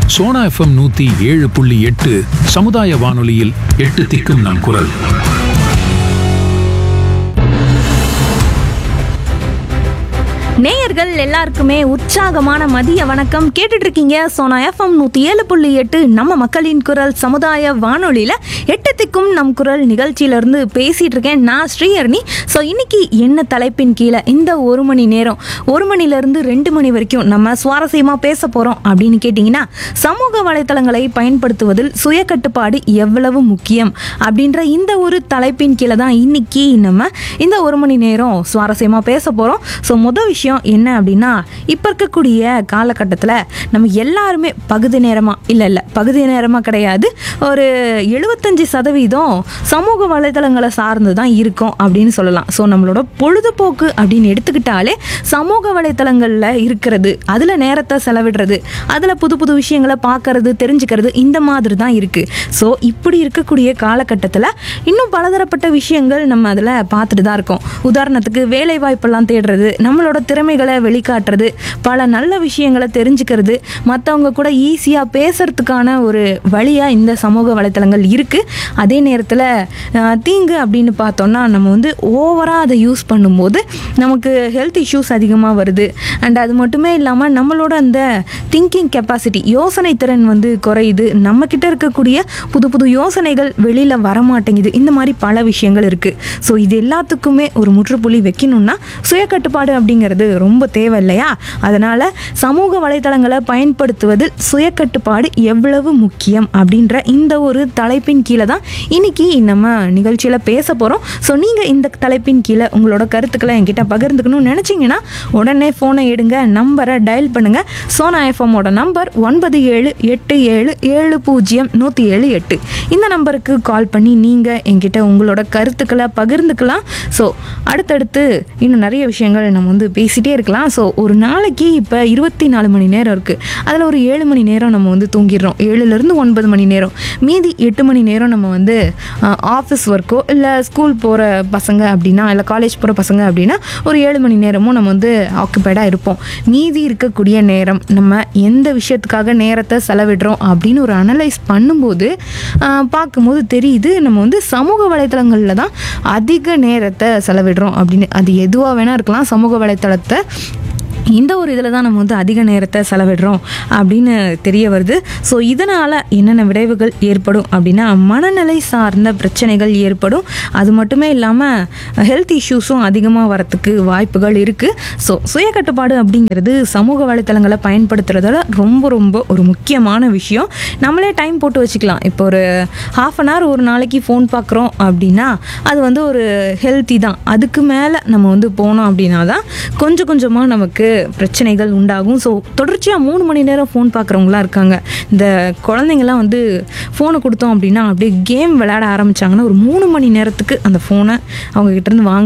Sona FM நூத்தி ஏழு புள்ளி எட்டு சமுதாய வானொலியில் எட்டு திக்கும் நம் குரல் நேயர்கள் எல்லாருக்குமே உற்சாகமான மதிய வணக்கம் கேட்டுட்டு இருக்கீங்க சோனா எஃப்எம் நூத்தி ஏழு புள்ளி எட்டு நம்ம மக்களின் குரல் சமுதாய வானொலியில எட்டு திக்கும் நம் குரல் நிகழ்ச்சியில இருந்து பேசிட்டு இருக்கேன் நான் ஸ்ரீஹரணி ஸோ இன்னைக்கு என்ன தலைப்பின் கீழே இந்த ஒரு மணி நேரம் ஒரு மணில இருந்து ரெண்டு மணி வரைக்கும் நம்ம சுவாரஸ்யமா பேச போறோம் அப்படின்னு கேட்டிங்கன்னா சமூக வலைத்தளங்களை பயன்படுத்துவதில் சுய கட்டுப்பாடு எவ்வளவு முக்கியம் அப்படின்ற இந்த ஒரு தலைப்பின் கீழே தான் இன்னைக்கு நம்ம இந்த ஒரு மணி நேரம் சுவாரஸ்யமாக பேச போகிறோம் ஸோ மொதல் விஷயம் என்ன அப்படின்னா இப்போ இருக்கக்கூடிய காலகட்டத்தில் நம்ம எல்லாருமே பகுதி நேரமாக இல்லை இல்லை பகுதி நேரமாக கிடையாது ஒரு எழுபத்தஞ்சு சதவீதம் சமூக வலைதளங்களை சார்ந்து தான் இருக்கும் அப்படின்னு சொல்லலாம் ஸோ நம்மளோட பொழுதுபோக்கு அப்படின்னு எடுத்துக்கிட்டாலே சமூக வலைத்தளங்களில் இருக்கிறது அதில் நேரத்தை செலவிடுறது அதில் புது புது விஷயங்களை பார்க்கறது தெரிஞ்சுக்கிறது இந்த மாதிரி தான் இருக்குது ஸோ இப்படி இருக்கக்கூடிய காலகட்டத்தில் இன்னும் பலதரப்பட்ட விஷயங்கள் நம்ம அதில் பார்த்துட்டு தான் இருக்கோம் உதாரணத்துக்கு வேலை வாய்ப்பெல்லாம் தேடுறது நம்மளோட திறமைகளை வெளிக்காட்டுறது பல நல்ல விஷயங்களை தெரிஞ்சுக்கிறது மற்றவங்க கூட ஈஸியாக பேசுறதுக்கான ஒரு வழியாக இந்த சமூக வலைத்தளங்கள் இருக்குது அதே நேரத்தில் அஹ், தீங்கு அப்படின்னு பார்த்தோம்னா நம்ம வந்து ஓவராக அதை யூஸ் பண்ணும்போது நமக்கு ஹெல்த் இஷ்யூஸ் அதிகமாக வருது அண்ட் அது மட்டுமே இல்லாமல் நம்மளோட அந்த திங்கிங் கெப்பாசிட்டி யோசனை திறன் வந்து குறையுது நம்மக்கிட்ட இருக்கக்கூடிய புது புது யோசனைகள் வெளியில் வரமாட்டேங்குது இந்த மாதிரி பல விஷயங்கள் இருக்குது ஸோ இது எல்லாத்துக்குமே ஒரு முற்றுப்புள்ளி வைக்கணும்னா சுய கட்டுப்பாடு அப்படிங்கிறது ரொம்ப தேவை இல்லையா அதனால் சமூக வலைத்தளங்களை பயன்படுத்துவதில் சுய கட்டுப்பாடு எவ்வளவு முக்கியம் அப்படின்ற இந்த ஒரு தலைப்பின் கீழே தான் இன்னைக்கு நம்ம நிகழ்ச்சியில் பேச போகிறோம் ஸோ நீங்கள் இந்த தலைப்பின் கீழே உங்களோட கருத்துக்களை என்கிட்ட பகிர்ந்துக்கணும்னு நினச்சிங்கன்னா உடனே ஃபோனை எடுங்க நம்பரை டயல் பண்ணுங்கள் சோனா எஃப்எம்மோட நம்பர் ஒன்பது ஏழு எட்டு ஏழு ஏழு பூஜ்ஜியம் நூற்றி ஏழு எட்டு இந்த நம்பருக்கு கால் பண்ணி நீங்கள் என்கிட்ட உங்களோட கருத்துக்களை பகிர்ந்துக்கலாம் ஸோ அடுத்தடுத்து இன்னும் நிறைய விஷயங்கள் நம்ம வந்து பேசிகிட்டே இருக்கலாம் ஸோ ஒரு நாளைக்கு இப்போ இருபத்தி நாலு மணி நேரம் இருக்குது அதில் ஒரு ஏழு மணி நேரம் நம்ம வந்து தூங்கிடுறோம் ஏழுலேருந்து ஒன்பது மணி நேரம் மீதி எட்டு மணி நேரம் நம்ம வந்து ஆஃபீஸ் ஒர்க்கோ இல்லை ஸ்கூல் போகிற பசங்க அப்படின்னா இல்லை காலேஜ் போகிற பசங்க அப்படின்னா ஒரு ஏழு மணி நேரமும் நம்ம வந்து ஆக்குப்பைடாக இருப்போம் மீதி இருக்கக்கூடிய நேரம் நம்ம எந்த விஷயத்துக்காக நேரத்தை செலவிடுறோம் அப்படின்னு ஒரு அனலைஸ் பண்ணும்போது ஆஹ், பார்க்கும்போது தெரியுது நம்ம வந்து சமூக வலைத்தளங்களில் தான் அதிக நேரத்தை செலவிடுறோம் அப்படின்னு அது எதுவாக வேணால் இருக்கலாம் சமூக வலைத்தளத்தை இந்த ஒரு இதில் தான் நம்ம வந்து அதிக நேரத்தை செலவிடுறோம் அப்படின்னு தெரிய வருது ஸோ இதனால் என்னென்ன விளைவுகள் ஏற்படும் அப்படின்னா மனநிலை சார்ந்த பிரச்சனைகள் ஏற்படும் அது மட்டுமே இல்லாமல் ஹெல்த் இஷ்யூஸும் அதிகமாக வரத்துக்கு வாய்ப்புகள் இருக்குது ஸோ சுய கட்டுப்பாடு அப்படிங்கிறது சமூக வலைத்தளங்களை பயன்படுத்துறதால ரொம்ப ரொம்ப ஒரு முக்கியமான விஷயம் நம்மளே டைம் போட்டு வச்சுக்கலாம் இப்போ ஒரு ஹாஃப் அன் ஹவர் ஒரு நாளைக்கு ஃபோன் பார்க்குறோம் அப்படின்னா அது வந்து ஒரு ஹெல்த்தி தான் அதுக்கு மேலே நம்ம வந்து போனோம் அப்படின்னா தான் கொஞ்சம் கொஞ்சமாக நமக்கு பிரச்சனைகள் உண்டாகும் ஸோ தொடர்ச்சியாக மூணு மணி நேரம் ஃபோன் பார்க்குறவங்களாம் இருக்காங்க இந்த குழந்தைங்கலாம் வந்து ஃபோனை கொடுத்தோம் அப்படின்னா அப்படியே கேம் விளையாட ஆரம்பிச்சாங்கன்னா ஒரு மூணு மணி நேரத்துக்கு அந்த ஃபோனை அவங்க கிட்ட இருந்து வாங்க